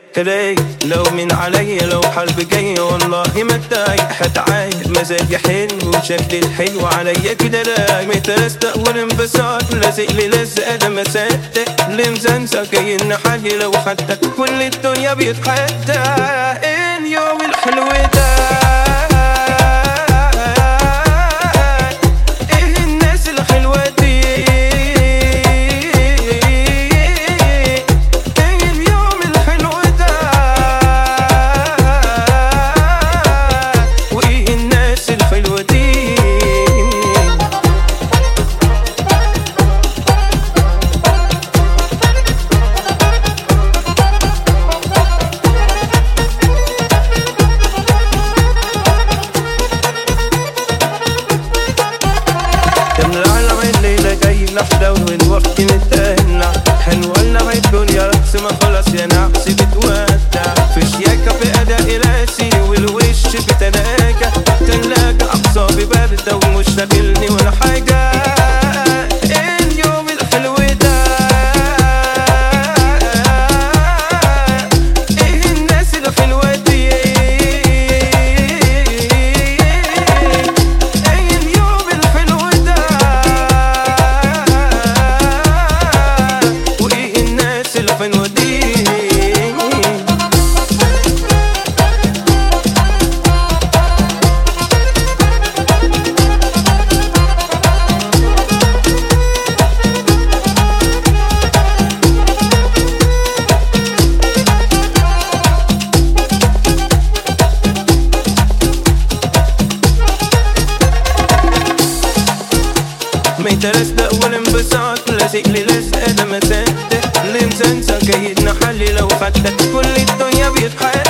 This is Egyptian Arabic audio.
كلي لو من علي لو حرب جاي والله ما اتضايق حتعايق مزاجي حلو وشكلي الحلو عليا كده لا مترستق والانبساط لازق لي لزق انا ما صدق لمزنزة جاي نحلي لو خدتك كل الدنيا بيتحدى اليوم الحلو ده ايه الناس الحلوة دي ايه اليوم الحلو ده وايه الناس الحلوة دي العالم الليلة جاي نحلى والوقت متهنى حنولنا ما الدنيا رقص ما خلاص يا نعس بتودع في شياكة في أداء راسي والوش بتلاقى تلاقى أعصابي باردة ومش شاغلني ولا حاجة اليوم الحلو ده ايه الناس الحلوة دي ايه اليوم الحلو ده وايه الناس الحلوة دي ما يترستق والانبساط لازق لي لزق انا ما صدق اللي مسنسى جاي نحلي لو خدتك كل الدنيا بيتحرق